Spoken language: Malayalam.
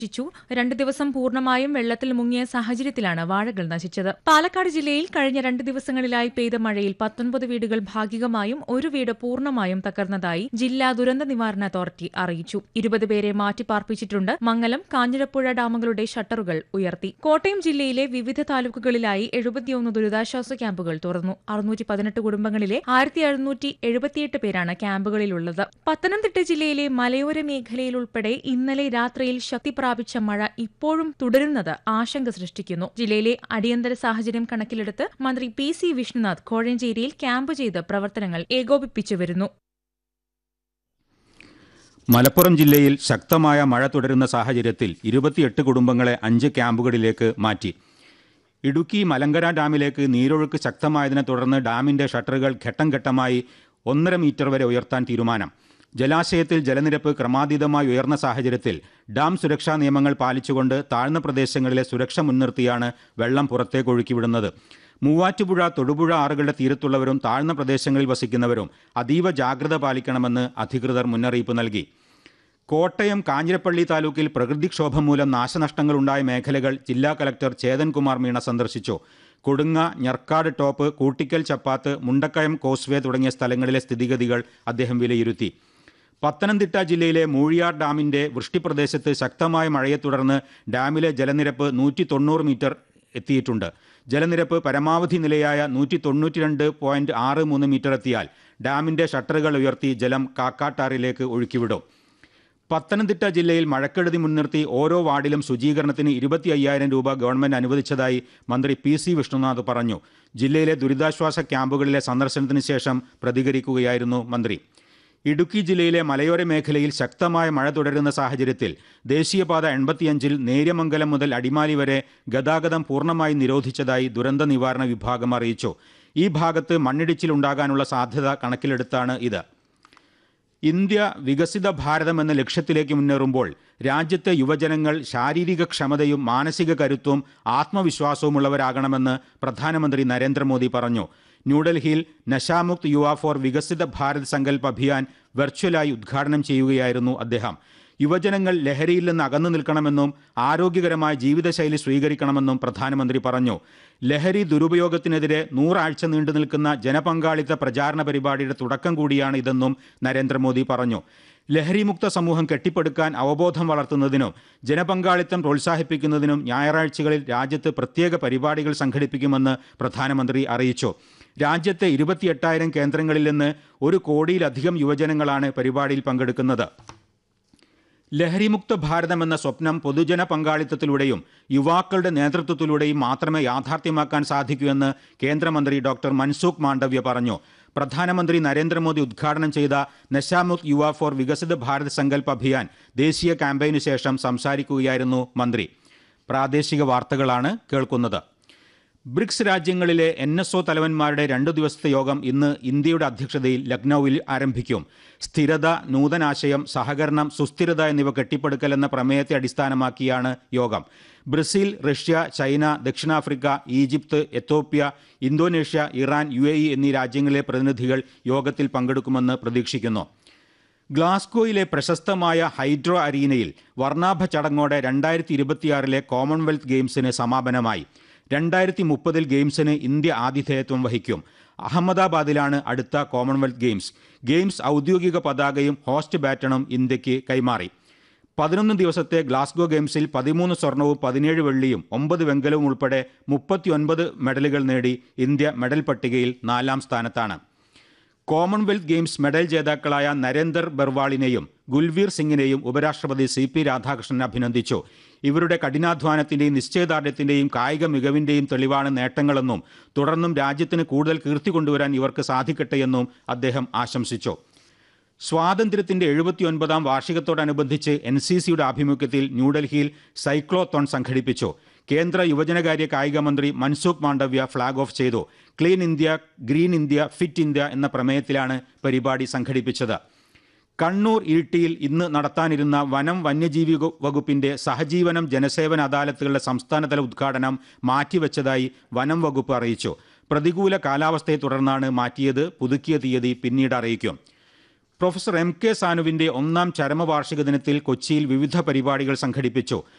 നശിച്ചു രണ്ട് ദിവസം പൂർണ്ണമായും വെള്ളത്തിൽ മുങ്ങിയ സാഹചര്യത്തിലാണ് വാഴകൾ നശിച്ചത് പാലക്കാട് ജില്ലയിൽ കഴിഞ്ഞ രണ്ട് ദിവസങ്ങളിലായി പെയ്ത മഴയിൽ പത്തൊൻപത് വീടുകൾ ഭാഗികമായും ഒരു വീട് പൂർണ്ണമായും തകർന്നതായി ജില്ലാ ദുരന്ത നിവാരണ അതോറിറ്റി അറിയിച്ചു ഇരുപത് പേരെ മാറ്റിപ്പാർപ്പിച്ചിട്ടുണ്ട് മംഗലം കാഞ്ഞിരപ്പുഴ ഡാമുകളുടെ ഷട്ടറുകൾ ഉയർത്തി കോട്ടയം ജില്ലയിലെ വിവിധ താലൂക്കുകളിലായി എഴുപത്തിയൊന്ന് ദുരിതാശ്വാസ ക്യാമ്പുകൾ തുറന്നു അറുന്നൂറ്റി പതിനെട്ട് കുടുംബങ്ങളിലെ ആയിരത്തി എഴുന്നൂറ്റി എഴുപത്തിയെട്ട് പേരാണ് ക്യാമ്പുകളിലുള്ളത് പത്തനംതിട്ട ജില്ലയിലെ മലയോര മേഖലയിൽ ഉൾപ്പെടെ ഇന്നലെ രാത്രിയിൽ ശക്തി പ്രാപിച്ച മഴ ഇപ്പോഴും തുടരുന്നത് ആശങ്ക സൃഷ്ടിക്കുന്നു ജില്ലയിലെ അടിയന്തര സാഹചര്യം കണക്കിലെടുത്ത് മന്ത്രി പി സി വിഷ്ണുനാഥ് കോഴഞ്ചേരിയിൽ ക്യാമ്പ് ചെയ്ത് പ്രവർത്തനങ്ങൾ ഏകോപിപ്പിച്ചു വരുന്നു മലപ്പുറം ജില്ലയിൽ ശക്തമായ മഴ തുടരുന്ന സാഹചര്യത്തിൽ ഇരുപത്തിയെട്ട് കുടുംബങ്ങളെ അഞ്ച് ക്യാമ്പുകളിലേക്ക് മാറ്റി ഇടുക്കി മലങ്കര ഡാമിലേക്ക് നീരൊഴുക്ക് ശക്തമായതിനെ തുടർന്ന് ഡാമിന്റെ ഷട്ടറുകൾ ഘട്ടം ഘട്ടമായി ഒന്നര മീറ്റർ വരെ ഉയർത്താൻ തീരുമാനം ജലാശയത്തിൽ ജലനിരപ്പ് ക്രമാതീതമായി ഉയർന്ന സാഹചര്യത്തിൽ ഡാം സുരക്ഷാ നിയമങ്ങൾ പാലിച്ചുകൊണ്ട് താഴ്ന്ന പ്രദേശങ്ങളിലെ സുരക്ഷ മുൻനിർത്തിയാണ് വെള്ളം പുറത്തേക്ക് ഒഴുക്കിവിടുന്നത് മൂവാറ്റുപുഴ തൊടുപുഴ ആറുകളുടെ തീരത്തുള്ളവരും താഴ്ന്ന പ്രദേശങ്ങളിൽ വസിക്കുന്നവരും അതീവ ജാഗ്രത പാലിക്കണമെന്ന് അധികൃതർ മുന്നറിയിപ്പ് നൽകി കോട്ടയം കാഞ്ഞിരപ്പള്ളി താലൂക്കിൽ പ്രകൃതിക്ഷോഭം മൂലം നാശനഷ്ടങ്ങളുണ്ടായ മേഖലകൾ ജില്ലാ കലക്ടർ ചേതൻകുമാർ മീണ സന്ദർശിച്ചു കൊടുങ്ങ ഞർക്കാട് ടോപ്പ് കൂട്ടിക്കൽ ചപ്പാത്ത് മുണ്ടക്കയം കോസ്വേ തുടങ്ങിയ സ്ഥലങ്ങളിലെ സ്ഥിതിഗതികൾ അദ്ദേഹം വിലയിരുത്തി പത്തനംതിട്ട ജില്ലയിലെ മൂഴിയാർ ഡാമിന്റെ വൃഷ്ടിപ്രദേശത്ത് ശക്തമായ മഴയെ തുടർന്ന് ഡാമിലെ ജലനിരപ്പ് നൂറ്റി തൊണ്ണൂറ് മീറ്റർ എത്തിയിട്ടുണ്ട് ജലനിരപ്പ് പരമാവധി നിലയായ നൂറ്റി തൊണ്ണൂറ്റിരണ്ട് പോയിന്റ് ആറ് മൂന്ന് മീറ്റർ എത്തിയാൽ ഡാമിന്റെ ഷട്ടറുകൾ ഉയർത്തി ജലം കാക്കാട്ടാറിലേക്ക് ഒഴുക്കിവിടും പത്തനംതിട്ട ജില്ലയിൽ മഴക്കെടുതി മുൻനിർത്തി ഓരോ വാർഡിലും ശുചീകരണത്തിന് ഇരുപത്തി അയ്യായിരം രൂപ ഗവൺമെന്റ് അനുവദിച്ചതായി മന്ത്രി പി സി വിഷ്ണുനാഥ് പറഞ്ഞു ജില്ലയിലെ ദുരിതാശ്വാസ ക്യാമ്പുകളിലെ സന്ദർശനത്തിന് ശേഷം പ്രതികരിക്കുകയായിരുന്നു മന്ത്രി ഇടുക്കി ജില്ലയിലെ മലയോര മേഖലയിൽ ശക്തമായ മഴ തുടരുന്ന സാഹചര്യത്തിൽ ദേശീയപാത എൺപത്തിയഞ്ചിൽ നേര്യമംഗലം മുതൽ അടിമാലി വരെ ഗതാഗതം പൂർണ്ണമായി നിരോധിച്ചതായി ദുരന്ത നിവാരണ വിഭാഗം അറിയിച്ചു ഈ ഭാഗത്ത് മണ്ണിടിച്ചിലുണ്ടാകാനുള്ള സാധ്യത കണക്കിലെടുത്താണ് ഇത് ഇന്ത്യ വികസിത ഭാരതം എന്ന ലക്ഷ്യത്തിലേക്ക് മുന്നേറുമ്പോൾ രാജ്യത്തെ യുവജനങ്ങൾ ശാരീരിക ക്ഷമതയും മാനസിക കരുത്തും ആത്മവിശ്വാസവുമുള്ളവരാകണമെന്ന് പ്രധാനമന്ത്രി നരേന്ദ്രമോദി പറഞ്ഞു ന്യൂഡൽഹിയിൽ നശാമുക്ത് യുവ ഫോർ വികസിത ഭാരത് സങ്കല്പ് അഭിയാൻ വെർച്വലായി ഉദ്ഘാടനം ചെയ്യുകയായിരുന്നു അദ്ദേഹം യുവജനങ്ങൾ ലഹരിയിൽ നിന്ന് അകന്നു നിൽക്കണമെന്നും ആരോഗ്യകരമായ ജീവിതശൈലി സ്വീകരിക്കണമെന്നും പ്രധാനമന്ത്രി പറഞ്ഞു ലഹരി ദുരുപയോഗത്തിനെതിരെ നൂറാഴ്ച നീണ്ടു നിൽക്കുന്ന ജനപങ്കാളിത്ത പ്രചാരണ പരിപാടിയുടെ തുടക്കം കൂടിയാണ് ഇതെന്നും നരേന്ദ്രമോദി പറഞ്ഞു ലഹരിമുക്ത സമൂഹം കെട്ടിപ്പടുക്കാൻ അവബോധം വളർത്തുന്നതിനും ജനപങ്കാളിത്തം പ്രോത്സാഹിപ്പിക്കുന്നതിനും ഞായറാഴ്ചകളിൽ രാജ്യത്ത് പ്രത്യേക പരിപാടികൾ സംഘടിപ്പിക്കുമെന്ന് പ്രധാനമന്ത്രി അറിയിച്ചു രാജ്യത്തെ ഇരുപത്തിയെട്ടായിരം കേന്ദ്രങ്ങളിൽ നിന്ന് ഒരു കോടിയിലധികം യുവജനങ്ങളാണ് പരിപാടിയിൽ പങ്കെടുക്കുന്നത് ലഹരിമുക്ത ഭാരതം എന്ന സ്വപ്നം പൊതുജന പങ്കാളിത്തത്തിലൂടെയും യുവാക്കളുടെ നേതൃത്വത്തിലൂടെയും മാത്രമേ യാഥാർത്ഥ്യമാക്കാൻ സാധിക്കൂ എന്ന് കേന്ദ്രമന്ത്രി ഡോക്ടർ മൻസൂഖ് മാണ്ഡവ്യ പറഞ്ഞു പ്രധാനമന്ത്രി നരേന്ദ്രമോദി ഉദ്ഘാടനം ചെയ്ത നശാമുക്ത് യുവ ഫോർ വികസിത ഭാരത് സങ്കല്പ് അഭിയാൻ ദേശീയ ക്യാമ്പയിനു ശേഷം സംസാരിക്കുകയായിരുന്നു മന്ത്രി പ്രാദേശിക വാർത്തകളാണ് കേൾക്കുന്നത് ബ്രിക്സ് രാജ്യങ്ങളിലെ എൻ എസ് ഒ തലവന്മാരുടെ രണ്ടു ദിവസത്തെ യോഗം ഇന്ന് ഇന്ത്യയുടെ അധ്യക്ഷതയിൽ ലക്നൌവിൽ ആരംഭിക്കും സ്ഥിരത നൂതനാശയം സഹകരണം സുസ്ഥിരത എന്നിവ കെട്ടിപ്പടുക്കൽ എന്ന പ്രമേയത്തെ അടിസ്ഥാനമാക്കിയാണ് യോഗം ബ്രസീൽ റഷ്യ ചൈന ദക്ഷിണാഫ്രിക്ക ഈജിപ്ത് എത്തോപ്യ ഇന്തോനേഷ്യ ഇറാൻ യു എന്നീ രാജ്യങ്ങളിലെ പ്രതിനിധികൾ യോഗത്തിൽ പങ്കെടുക്കുമെന്ന് പ്രതീക്ഷിക്കുന്നു ഗ്ലാസ്ഗോയിലെ പ്രശസ്തമായ ഹൈഡ്രോ അരീനയിൽ വർണ്ണാഭ ചടങ്ങോടെ രണ്ടായിരത്തി ഇരുപത്തിയാറിലെ കോമൺവെൽത്ത് ഗെയിംസിന് സമാപനമായി രണ്ടായിരത്തി മുപ്പതിൽ ഗെയിംസിന് ഇന്ത്യ ആതിഥേയത്വം വഹിക്കും അഹമ്മദാബാദിലാണ് അടുത്ത കോമൺവെൽത്ത് ഗെയിംസ് ഗെയിംസ് ഔദ്യോഗിക പതാകയും ഹോസ്റ്റ് ബാറ്റണും ഇന്ത്യക്ക് കൈമാറി പതിനൊന്ന് ദിവസത്തെ ഗ്ലാസ്ഗോ ഗെയിംസിൽ പതിമൂന്ന് സ്വർണവും പതിനേഴ് വെള്ളിയും ഒമ്പത് വെങ്കലവും ഉൾപ്പെടെ മുപ്പത്തിയൊൻപത് മെഡലുകൾ നേടി ഇന്ത്യ മെഡൽ പട്ടികയിൽ നാലാം സ്ഥാനത്താണ് കോമൺവെൽത്ത് ഗെയിംസ് മെഡൽ ജേതാക്കളായ നരേന്ദർ ബർവാളിനെയും ഗുൽവീർ സിംഗിനെയും ഉപരാഷ്ട്രപതി സി പി രാധാകൃഷ്ണൻ അഭിനന്ദിച്ചു ഇവരുടെ കഠിനാധ്വാനത്തിന്റെയും നിശ്ചയദാർഢ്യത്തിന്റെയും കായിക മികവിന്റെയും തെളിവാണ് നേട്ടങ്ങളെന്നും തുടർന്നും രാജ്യത്തിന് കൂടുതൽ കീർത്തി കൊണ്ടുവരാൻ ഇവർക്ക് സാധിക്കട്ടെയെന്നും അദ്ദേഹം ആശംസിച്ചു സ്വാതന്ത്ര്യത്തിന്റെ എഴുപത്തിയൊൻപതാം വാർഷികത്തോടനുബന്ധിച്ച് എൻ സി സിയുടെ ആഭിമുഖ്യത്തിൽ ന്യൂഡൽഹിയിൽ സൈക്ലോത്തോൺ സംഘടിപ്പിച്ചു കേന്ദ്ര യുവജനകാര്യ കായിക മന്ത്രി മൻസുഖ് മാണ്ഡവ്യ ഫ്ളാഗ് ഓഫ് ചെയ്തു clean India green India fit India എന്ന പ്രമേയത്തിലാണ് പരിപാടി സംഘടിപ്പിച്ചത് കണ്ണൂർ ഇരിട്ടിയിൽ ഇന്ന് നടത്താനിരുന്ന വനം വന്യജീവി വകുപ്പിന്റെ സഹജീവനം ജനസേവന അദാലത്തുകളുടെ സംസ്ഥാനതല ഉദ്ഘാടനം മാറ്റിവെച്ചതായി വനം വകുപ്പ് അറിയിച്ചു പ്രതികൂല കാലാവസ്ഥയെ തുടർന്നാണ് മാറ്റിയത് പുതുക്കിയ തീയതി പിന്നീട് അറിയിക്കും പ്രൊഫസർ എം കെ സാനുവിന്റെ ഒന്നാം ചരമവാർഷിക ദിനത്തിൽ കൊച്ചിയിൽ വിവിധ പരിപാടികൾ സംഘടിപ്പിച്ചു